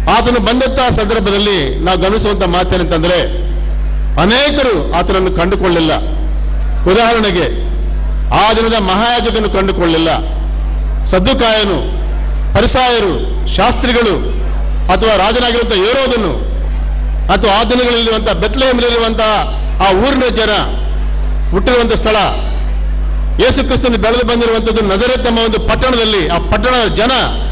ಆತನು ಬಂದಂತಹ ಸಂದರ್ಭದಲ್ಲಿ ನಾವು ಗಮನಿಸುವಂತ ಮಾತೇನಂತಂದ್ರೆ ಅನೇಕರು ಆತನನ್ನು ಕಂಡುಕೊಳ್ಳಿಲ್ಲ ಉದಾಹರಣೆಗೆ ಆ ದಿನದ ಮಹಾಯಾಜಕನು ಕಂಡುಕೊಳ್ಳಿಲ್ಲ ಸದ್ದುಕಾಯನು ಪರಿಸಾಯರು ಶಾಸ್ತ್ರಿಗಳು ಅಥವಾ ರಾಜನಾಗಿರುವಂಥ ಏರೋದನ್ನು ಅಥವಾ ಆ ದಿನಗಳಲ್ಲಿರುವಂತಹ ಬೆತ್ಲೆಹೇಮಲ್ಲಿರುವಂತಹ ಆ ಊರಿನ ಜನ ಹುಟ್ಟಿರುವಂಥ ಸ್ಥಳ ಯೇಸು ಕ್ರಿಸ್ತನು ಬೆಳೆದು ಬಂದಿರುವಂಥದ್ದು ನಜರೇತ್ ಎಂಬ ಒಂದು ಪಟ್ಟಣದಲ್ಲಿ ಆ ಪಟ್ಟಣದ ಜನ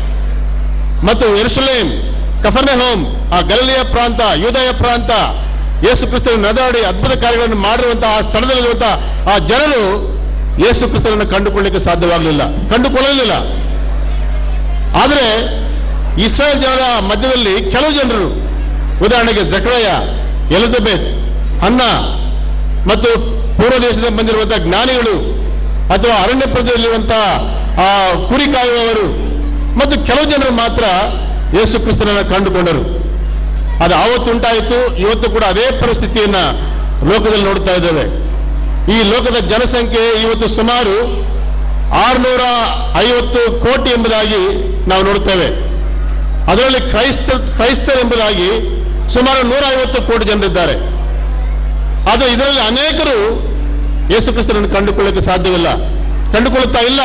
ಮತ್ತು ಯೆರೂಸಲೇಮ್ ಕಫರ್ನೆಹೋಮ್ ಆ ಗಲಲಿಯ ಪ್ರಾಂತ ಯೂದಯ ಪ್ರಾಂತ ಯೇಸು ಕ್ರಿಸ್ತನ ನದಾಡಿ ಅದ್ಭುತ ಕಾರ್ಯಗಳನ್ನು ಮಾಡಿರುವಂತಹ ಆ ಸ್ಥಳದಲ್ಲಿರುವಂತಹ ಆ ಜನರು ಯೇಸು ಕ್ರಿಸ್ತನನ್ನು ಕಂಡುಕೊಳ್ಳಿಕ್ಕೆ ಸಾಧ್ಯವಾಗಲಿಲ್ಲ ಕಂಡುಕೊಳ್ಳಲಿಲ್ಲ ಆದರೆ ಇಸ್ರಾಯೇಲ್ ಜನರ ಮಧ್ಯದಲ್ಲಿ ಕೆಲವು ಜನರು ಉದಾಹರಣೆಗೆ ಜಕ್ರಯ ಎಲಿಜಬೆತ್ ಅನ್ನ ಮತ್ತು ಪೂರ್ವ ದೇಶದಿಂದ ಬಂದಿರುವಂತಹ ಜ್ಞಾನಿಗಳು ಅಥವಾ ಅರಣ್ಯ ಪ್ರದೇಶದಲ್ಲಿರುವಂತಹ ಆ ಕುರಿ ಕಾಯುವವರು ಮತ್ತು ಕೆಲವು ಜನರು ಮಾತ್ರ ಯೇಸು ಕ್ರಿಸ್ತನನ್ನು ಕಂಡುಕೊಂಡರು ಅದು ಆವತ್ತುಂಟಾಯಿತು ಇವತ್ತು ಕೂಡ ಅದೇ ಪರಿಸ್ಥಿತಿಯನ್ನ ಲೋಕದಲ್ಲಿ ನೋಡ್ತಾ ಇದ್ದೇವೆ ಈ ಲೋಕದ ಜನಸಂಖ್ಯೆ ಇವತ್ತು ಸುಮಾರು ಆರುನೂರ ಐವತ್ತು ಕೋಟಿ ಎಂಬುದಾಗಿ ನಾವು ನೋಡ್ತೇವೆ ಅದರಲ್ಲಿ ಕ್ರೈಸ್ತ ಕ್ರೈಸ್ತರು ಎಂಬುದಾಗಿ ಸುಮಾರು ನೂರ ಐವತ್ತು ಕೋಟಿ ಜನರಿದ್ದಾರೆ ಆದರೆ ಇದರಲ್ಲಿ ಅನೇಕರು ಯೇಸು ಕ್ರಿಸ್ತನನ್ನು ಕಂಡುಕೊಳ್ಳಕ್ಕೆ ಸಾಧ್ಯವಿಲ್ಲ ಕಂಡುಕೊಳ್ಳುತ್ತಾ ಇಲ್ಲ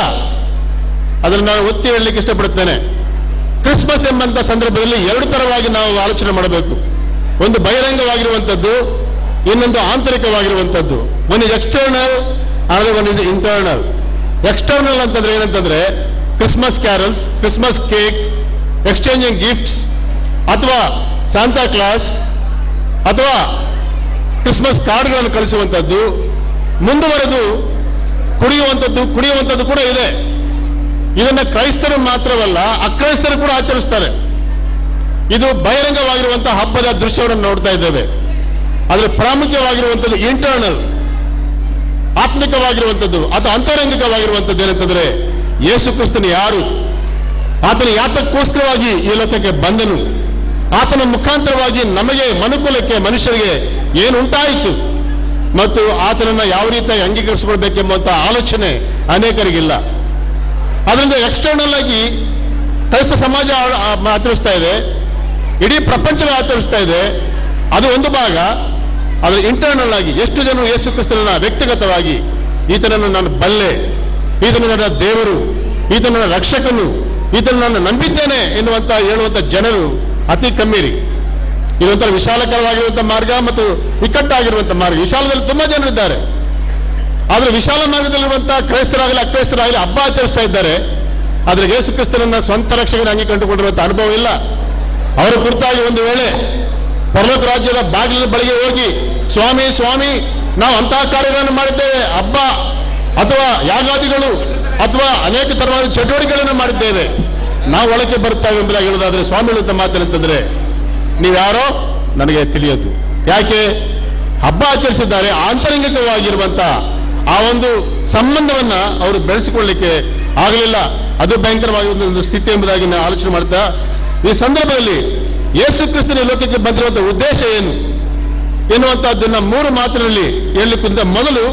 ಅದನ್ನು ನಾನು ಒತ್ತಿ ಹೇಳಲಿಕ್ಕೆ ಇಷ್ಟಪಡುತ್ತೇನೆ ಕ್ರಿಸ್ಮಸ್ ಎಂಬಂತ ಸಂದರ್ಭದಲ್ಲಿ ಎರಡು ತರವಾಗಿ ನಾವು ಆಲೋಚನೆ ಮಾಡಬೇಕು ಒಂದು ಬಹಿರಂಗವಾಗಿರುವಂಥದ್ದು ಇನ್ನೊಂದು ಆಂತರಿಕವಾಗಿರುವಂಥದ್ದು one is external another one is internal external ಅಂತಂದ್ರೆ ಏನಂತಂದ್ರೆ Christmas carols Christmas cake exchanging gifts ಅಥವಾ ಸಾಂತಾ ಕ್ಲಾಸ್ ಅಥವಾ ಕ್ರಿಸ್ಮಸ್ ಕಾರ್ಡ್ಗಳನ್ನು ಕಳಿಸುವಂಥದ್ದು ಮುಂದುವರೆದು ಕುಡಿಯುವಂಥದ್ದು ಕುಡಿಯುವಂಥದ್ದು ಕೂಡ ಇದೆ ಇದನ್ನ ಕ್ರೈಸ್ತರು ಮಾತ್ರವಲ್ಲ ಅಕ್ರೈಸ್ತರು ಕೂಡ ಆಚರಿಸ್ತಾರೆ ಇದು ಬಹಿರಂಗವಾಗಿರುವಂತಹ ಹಬ್ಬದ ದೃಶ್ಯವನ್ನು ನೋಡ್ತಾ ಇದ್ದೇವೆ ಆದರೆ ಪ್ರಾಮುಖ್ಯವಾಗಿರುವಂಥದ್ದು ಇಂಟರ್ನಲ್ ಆತ್ಮಿಕವಾಗಿರುವಂಥದ್ದು ಅಥವಾ ಅಂತರಂಗಿಕವಾಗಿರುವಂಥದ್ದು ಏನಂತಂದ್ರೆ ಯೇಸು ಕ್ರಿಸ್ತನು ಯಾರು ಆತನು ಯಾತಕ್ಕೋಸ್ಕರವಾಗಿ ಈ ಲೋಕಕ್ಕೆ ಬಂದನು ಆತನ ಮುಖಾಂತರವಾಗಿ ನಮಗೆ ಮನುಕುಲಕ್ಕೆ ಮನುಷ್ಯರಿಗೆ ಏನು ಉಂಟಾಯಿತು ಮತ್ತು ಆತನನ್ನ ಯಾವ ರೀತಿಯಾಗಿ ಅಂಗೀಕರಿಸಿಕೊಳ್ಬೇಕೆಂಬಂತ ಆಲೋಚನೆ ಅನೇಕರಿಗಿಲ್ಲ ಅದರಿಂದ ಎಕ್ಸ್ಟರ್ನಲ್ ಆಗಿ ಕ್ರೈಸ್ತ ಸಮಾಜ ಆ- ಆ- ಆಚರಿಸ್ತಾ ಇದೆ ಇಡೀ ಪ್ರಪಂಚವೇ ಆಚರಿಸ್ತಾ ಇದೆ ಅದು ಒಂದು ಭಾಗ ಆದರೆ ಇಂಟರ್ನಲ್ ಆಗಿ ಎಷ್ಟು ಜನರು ಯೇಸು ಕ್ರಿಸ್ತನನ್ನ ವ್ಯಕ್ತಿಗತವಾಗಿ ಈತನನ್ನು ನಾನು ಬಲ್ಲೆ ಈತನು ನನ್ನ ದೇವರು ಈತನ ನನ್ನ ರಕ್ಷಕನು ಈತನ ನಾನು ನಂಬಿದ್ದೇನೆ ಎನ್ನುವಂತ ಹೇಳುವಂತ ಜನರು ಅತಿ ಕಮ್ಮಿ ರೀ ಇದೊಂಥರ ವಿಶಾಲಕರವಾಗಿರುವಂತ ಮಾರ್ಗ ಮತ್ತು ಇಕ್ಕಟ್ಟಾಗಿರುವಂತ ಮಾರ್ಗ ವಿಶಾಲದಲ್ಲಿ ತುಂಬಾ ಜನರಿದ್ದಾರೆ ಆದ್ರೆ ವಿಶಾಲ ಮಾರ್ಗದಲ್ಲಿರುವಂತಹ ಕ್ರೈಸ್ತರಾಗಲಿ ಅಕ್ರೈಸ್ತರಾಗಲಿ ಹಬ್ಬ ಆಚರಿಸ್ತಾ ಇದ್ದಾರೆ ಆದ್ರೆ ಯೇಸು ಕ್ರಿಸ್ತನನ್ನ ಸ್ವಂತ ರಕ್ಷಕನಾಗಿ ಕಂಡುಕೊಂಡಿರುವಂತ ಅನುಭವ ಇಲ್ಲ ಅವರ ಕುರಿತಾಗಿ ಒಂದು ವೇಳೆ ಪರಲೋಕ ರಾಜ್ಯದ ಬಾಗಿಲಿನ ಬಳಿಗೆ ಹೋಗಿ ಸ್ವಾಮಿ ಸ್ವಾಮಿ ನಾವು ಅಂತಹ ಕಾರ್ಯಗಳನ್ನು ಮಾಡಿದ್ದೇವೆ ಹಬ್ಬ ಅಥವಾ ಯಾಗಾದಿಗಳು ಅಥವಾ ಅನೇಕ ತರವಾದ ಚಟುವಟಿಕೆಗಳನ್ನು ಮಾಡಿದ್ದೇವೆ ನಾವು ಒಳಗೆ ಬರ್ತೇವೆ ಎಂಬುದಾಗಿ ಹೇಳೋದಾದ್ರೆ ಸ್ವಾಮಿ ಹೇಳುವಂತ ಮಾತೇನಂತಂದ್ರೆ ನೀವ್ಯಾರೋ ನನಗೆ ತಿಳಿಯೋದು ಯಾಕೆ ಹಬ್ಬ ಆಚರಿಸಿದ್ದಾರೆ ಆಂತರಂಗಿಕವಾಗಿರುವಂತ ಆ ಒಂದು ಸಂಬಂಧವನ್ನ ಅವರು ಬೆಳೆಸಿಕೊಳ್ಳಿಕ್ಕೆ ಆಗಲಿಲ್ಲ ಅದು ಭಯಂಕರವಾಗಿ ಒಂದು ಒಂದು ಸ್ಥಿತಿ ಎಂಬುದಾಗಿ ನಾವು ಆಲೋಚನೆ ಮಾಡ್ತಾ ಈ ಸಂದರ್ಭದಲ್ಲಿ ಯೇಸು ಕ್ರಿಸ್ತನ ಈ ಲೋಕಕ್ಕೆ ಬಂದಿರುವಂತ ಉದ್ದೇಶ ಏನು ಎನ್ನುವಂತಹದ್ದನ್ನ ಮೂರು ಮಾತಿನಲ್ಲಿ ಹೇಳಲಿಕ್ಕಿಂತ ಮೊದಲು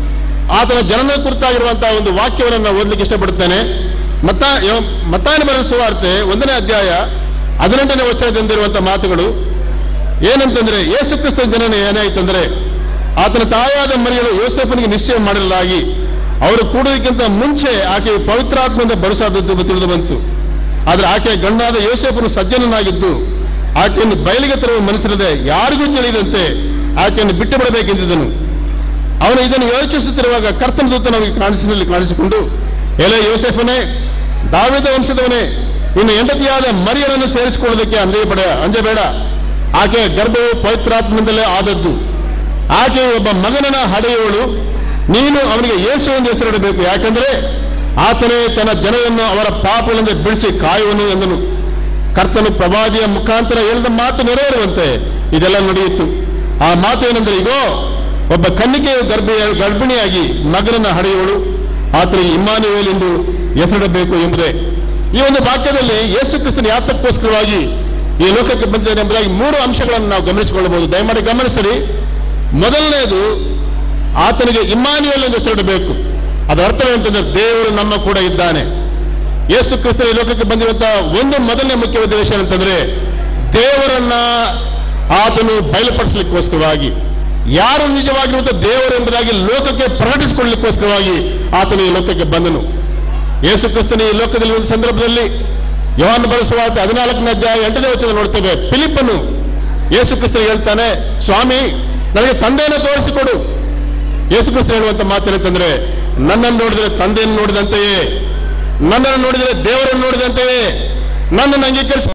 ಆತನ ಜನನ ಕುರಿತಾಗಿರುವಂತಹ ಒಂದು ವಾಕ್ಯವನ್ನು ನಾನು ಓದಲಿಕ್ಕೆ ಇಷ್ಟಪಡುತ್ತೇನೆ ಮತ್ತ ಮತ್ತಾಯನ ಬರೆದ ಸುವಾರ್ತೆ ಒಂದನೇ ಅಧ್ಯಾಯ ಹದಿನೆಂಟನೇ ವಚನದಿಂದಿರುವಂತಹ ಮಾತುಗಳು ಏನಂತಂದ್ರೆ ಯೇಸು ಕ್ರಿಸ್ತನ ಜನನ ಏನಾಯ್ತಂದ್ರೆ ಆತನ ತಾಯಾದ ಮರಿಯಳು ಯೋಸೇಫನಿಗೆ ನಿಶ್ಚಯ ಮಾಡಲಾಗಿ ಅವರು ಕೂಡುವುದಕ್ಕಿಂತ ಮುಂಚೆ ಆಕೆ ಪವಿತ್ರಾತ್ಮದಿಂದ ಬಡಿಸಾದದ್ದು ತಿಳಿದು ಬಂತು ಆದ್ರೆ ಆಕೆ ಗಂಡಾದ ಯೋಸೇಫನು ಸಜ್ಜನನಾಗಿದ್ದು ಆಕೆಯನ್ನು ಬಯಲಿಗೆ ತರುವ ಮನಸ್ಸಿರದೆ ಯಾರಿಗೂ ತಿಳಿದಂತೆ ಆಕೆಯನ್ನು ಬಿಟ್ಟು ಬಿಡಬೇಕೆಂದಿದ್ದನು ಅವನು ಇದನ್ನು ಯೋಚಿಸುತ್ತಿರುವಾಗ ಕರ್ತನ ದೂತನ ಅವನಿಗೆ ಕಾಣಿಸಿನಲ್ಲಿ ಕಾಣಿಸಿಕೊಂಡು ಎಲೆ ಯೋಸೆಫನೇ ದಾವಿದ ವಂಶದವನೇ ಇನ್ನು ಹೆಂಡತಿಯಾದ ಮರಿಯರನ್ನು ಸೇರಿಸಿಕೊಳ್ಳೋದಕ್ಕೆ ಅಂಜಬೇಡ ಅಂಜಬೇಡ ಆಕೆ ಗರ್ಭವು ಪವಿತ್ರಾತ್ಮದಿಂದಲೇ ಆದದ್ದು ಆಕೆ ಒಬ್ಬ ಮಗನನ್ನ ಹಡೆಯುವಳು ನೀನು ಅವನಿಗೆ ಯೇಸು ಎಂದು ಹೆಸರಿಡಬೇಕು ಯಾಕಂದ್ರೆ ಆತನೇ ತನ್ನ ಜನರನ್ನು ಅವರ ಪಾಪಗಳಿಂದ ಬಿಡಿಸಿ ಕಾಯುವನು ಎಂದನು ಕರ್ತನು ಪ್ರವಾದಿಯ ಮುಖಾಂತರ ಹೇಳಿದ ಮಾತು ನೆರವೇರುವಂತೆ ಇದೆಲ್ಲ ನಡೆಯಿತು ಆ ಮಾತು ಏನಂದ್ರೆ ಈಗೋ ಒಬ್ಬ ಕನ್ನಿಕೆಯು ಗರ್ಭ ಗರ್ಭಿಣಿಯಾಗಿ ಮಗನನ್ನ ಹಡೆಯುವಳು ಆತನಿಗೆ ಇಮ್ಮಾನುವೇಲ್ ಎಂದು ಹೆಸರಿಡಬೇಕು ಎಂಬುದೇ ಈ ಒಂದು ವಾಕ್ಯದಲ್ಲಿ ಯೇಸು ಕ್ರಿಸ್ತನ ಯಾತಕ್ಕೋಸ್ಕರವಾಗಿ ಈ ಲೋಕಕ್ಕೆ ಬಂದಿದ್ದಾನೆ ಎಂಬುದಾಗಿ ಮೂರು ಅಂಶಗಳನ್ನು ನಾವು ಗಮನಿಸಿಕೊಳ್ಳಬಹುದು ದಯಮಾಡಿ ಗಮನಿಸಲಿ ಮೊದಲನೇದು ಆತನಿಗೆ ಇಮ್ಮಾನುವೇಲ್ ಎಂದು ಹೆಸರಿಡಬೇಕು ಅದರ ಅರ್ಥವೇನಂತಂದ್ರೆ ದೇವರು ನಮ್ಮ ಕೂಡ ಇದ್ದಾನೆ ಯೇಸು ಕ್ರಿಸ್ತನ ಈ ಲೋಕಕ್ಕೆ ಬಂದಿರುವಂತಹ ಒಂದು ಮೊದಲನೇ ಮುಖ್ಯ ಉದ್ದೇಶ ಏನಂತಂದ್ರೆ ದೇವರನ್ನ ಆತನು ಬಯಲುಪಡಿಸಲಿಕ್ಕೋಸ್ಕರವಾಗಿ ಯಾರು ನಿಜವಾಗಿರುವಂಥ ದೇವರು ಎಂಬುದಾಗಿ ಲೋಕಕ್ಕೆ ಪ್ರಕಟಿಸಿಕೊಳ್ಳಲಿಕ್ಕೋಸ್ಕರವಾಗಿ ಆತನು ಈ ಲೋಕಕ್ಕೆ ಬಂದನು ಯೇಸು ಕ್ರಿಸ್ತನ ಈ ಲೋಕದಲ್ಲಿ ಒಂದು ಸಂದರ್ಭದಲ್ಲಿ ಯೋಹಾನ ಬರೆಸುವ ಹದಿನಾಲ್ಕನೇ ಅಧ್ಯಾಯ ಎಂಟನೇ ವಚನ ನೋಡ್ತೇವೆ ಫಿಲಿಪ್ಪನು ಯೇಸು ಕ್ರಿಸ್ತನಿಗೆ ಹೇಳ್ತಾನೆ ಸ್ವಾಮಿ ನನಗೆ ತಂದೆಯನ್ನು ತೋರಿಸಿಕೊಡು ಯೇಸು ಕ್ರಿಸ್ತ ಹೇಳುವಂತ ಮಾತೇನಂತಂದ್ರೆ ನನ್ನನ್ನು ನೋಡಿದರೆ ತಂದೆಯನ್ನು ನೋಡಿದಂತೆಯೇ ನನ್ನನ್ನು ನೋಡಿದರೆ ದೇವರನ್ನು ನೋಡಿದಂತೆಯೇ ನನ್ನನ್ನು ಅಂಗೀಕರಿಸಿ